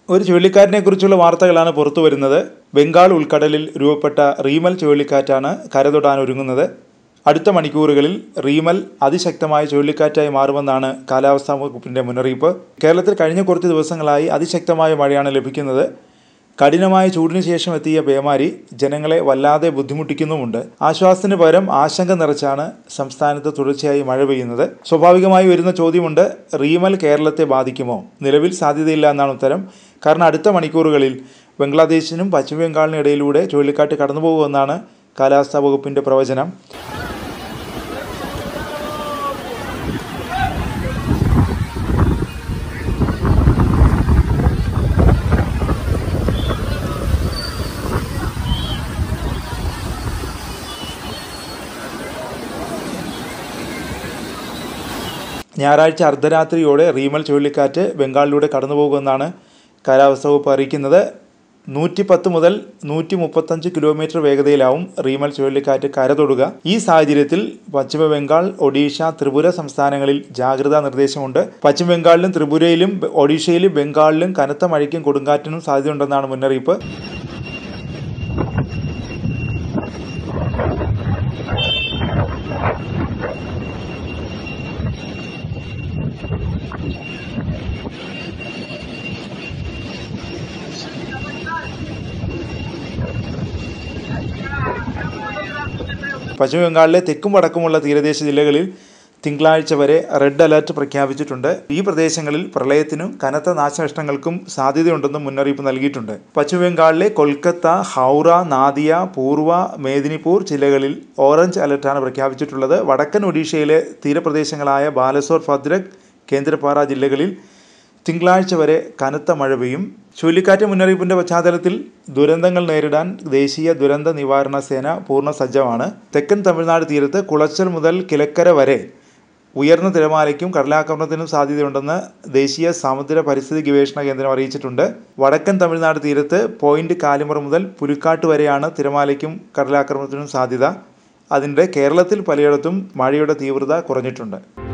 ഒരു ചുഴലിക്കാറ്റിനെ കുറിച്ചുള്ള വാർത്തകളാണ് പുറത്തു വരുന്നത് ബംഗാൾ ഉൾക്കടലിൽ രൂപപ്പെട്ട റീമൽ ചുഴലിക്കാറ്റാണ് കരതൊടാൻ ഒരുങ്ങുന്നത് അടുത്ത മണിക്കൂറുകളിൽ റീമൽ അതിശക്തമായ ചുഴലിക്കാറ്റായി മാറുമെന്നാണ് കാലാവസ്ഥാ വകുപ്പിന്റെ മുന്നറിയിപ്പ് കേരളത്തിൽ കഴിഞ്ഞ കുറച്ച് ദിവസങ്ങളായി അതിശക്തമായ മഴയാണ് ലഭിക്കുന്നത് കഠിനമായ ചൂടിന് ശേഷം എത്തിയ പേമാരി ജനങ്ങളെ വല്ലാതെ ബുദ്ധിമുട്ടിക്കുന്നുമുണ്ട് ആശ്വാസത്തിന് പകരം ആശങ്ക നിറച്ചാണ് സംസ്ഥാനത്ത് തുടർച്ചയായി മഴ പെയ്യുന്നത് സ്വാഭാവികമായി വരുന്ന ചോദ്യമുണ്ട് റീമൽ കേരളത്തെ ബാധിക്കുമോ നിലവിൽ സാധ്യതയില്ല എന്നാണ് ഉത്തരം കാരണം അടുത്ത മണിക്കൂറുകളിൽ ബംഗ്ലാദേശിനും പശ്ചിമ ബംഗാളിനും ഇടയിലൂടെ ചുഴലിക്കാറ്റ് കടന്നുപോകുമെന്നാണ് കാലാവസ്ഥാ വകുപ്പിന്റെ പ്രവചനം ഞായറാഴ്ച അർദ്ധരാത്രിയോടെ റീമൽ ചുഴലിക്കാറ്റ് ബംഗാളിലൂടെ കടന്നുപോകുമെന്നാണ് കാലാവസ്ഥാ വകുപ്പ് അറിയിക്കുന്നത് നൂറ്റി പത്ത് മുതൽ നൂറ്റി മുപ്പത്തഞ്ച് കിലോമീറ്റർ വേഗതയിലാവും റീമൽ ചുഴലിക്കാറ്റ് കരതൊടുക ഈ സാഹചര്യത്തിൽ പശ്ചിമ ബംഗാൾ ഒഡീഷ ത്രിപുര സംസ്ഥാനങ്ങളിൽ ജാഗ്രതാ നിർദ്ദേശമുണ്ട് പശ്ചിമ ബംഗാളിലും ത്രിപുരയിലും ഒഡീഷയിലും ബംഗാളിലും കനത്ത മഴയ്ക്കും കൊടുങ്കാറ്റിനും സാധ്യതയുണ്ടെന്നാണ് മുന്നറിയിപ്പ് പശ്ചിമ ബംഗാളിലെ തെക്കും വടക്കുമുള്ള തീരദേശ ജില്ലകളിൽ തിങ്കളാഴ്ച വരെ റെഡ് അലർട്ട് പ്രഖ്യാപിച്ചിട്ടുണ്ട് ഈ പ്രദേശങ്ങളിൽ പ്രളയത്തിനും കനത്ത നാശനഷ്ടങ്ങൾക്കും സാധ്യതയുണ്ടെന്നും മുന്നറിയിപ്പ് നൽകിയിട്ടുണ്ട് പശ്ചിമ ബംഗാളിലെ കൊൽക്കത്ത ഹൗറ നാദിയ പൂർവ മേദിനിപൂർ ജില്ലകളിൽ ഓറഞ്ച് അലർട്ടാണ് പ്രഖ്യാപിച്ചിട്ടുള്ളത് വടക്കൻ ഒഡീഷയിലെ തീരപ്രദേശങ്ങളായ ബാലസോർ ഭദ്രക് കേന്ദ്രപാറ ജില്ലകളിൽ തിങ്കളാഴ്ച വരെ കനത്ത മഴ പെയ്യും ചുഴലിക്കാറ്റ് മുന്നറിയിപ്പിന്റെ പശ്ചാത്തലത്തിൽ ദുരന്തങ്ങൾ നേരിടാൻ ദേശീയ ദുരന്ത നിവാരണ സേന പൂർണ്ണ സജ്ജമാണ് തെക്കൻ തമിഴ്നാട് തീരത്ത് കുളച്ചൽ മുതൽ കിലക്കര വരെ ഉയർന്ന തിരമാലയ്ക്കും കടലാക്രമണത്തിനും സാധ്യതയുണ്ടെന്ന് ദേശീയ സമുദ്ര പരിസ്ഥിതി ഗവേഷണ കേന്ദ്രം അറിയിച്ചിട്ടുണ്ട് വടക്കൻ തമിഴ്നാട് തീരത്ത് പോയിന്റ് കാലിമറ മുതൽ പുലിക്കാട്ട് വരെയാണ് തിരമാലയ്ക്കും കടലാക്രമണത്തിനും സാധ്യത അതിൻ്റെ കേരളത്തിൽ പലയിടത്തും മഴയുടെ തീവ്രത കുറഞ്ഞിട്ടുണ്ട്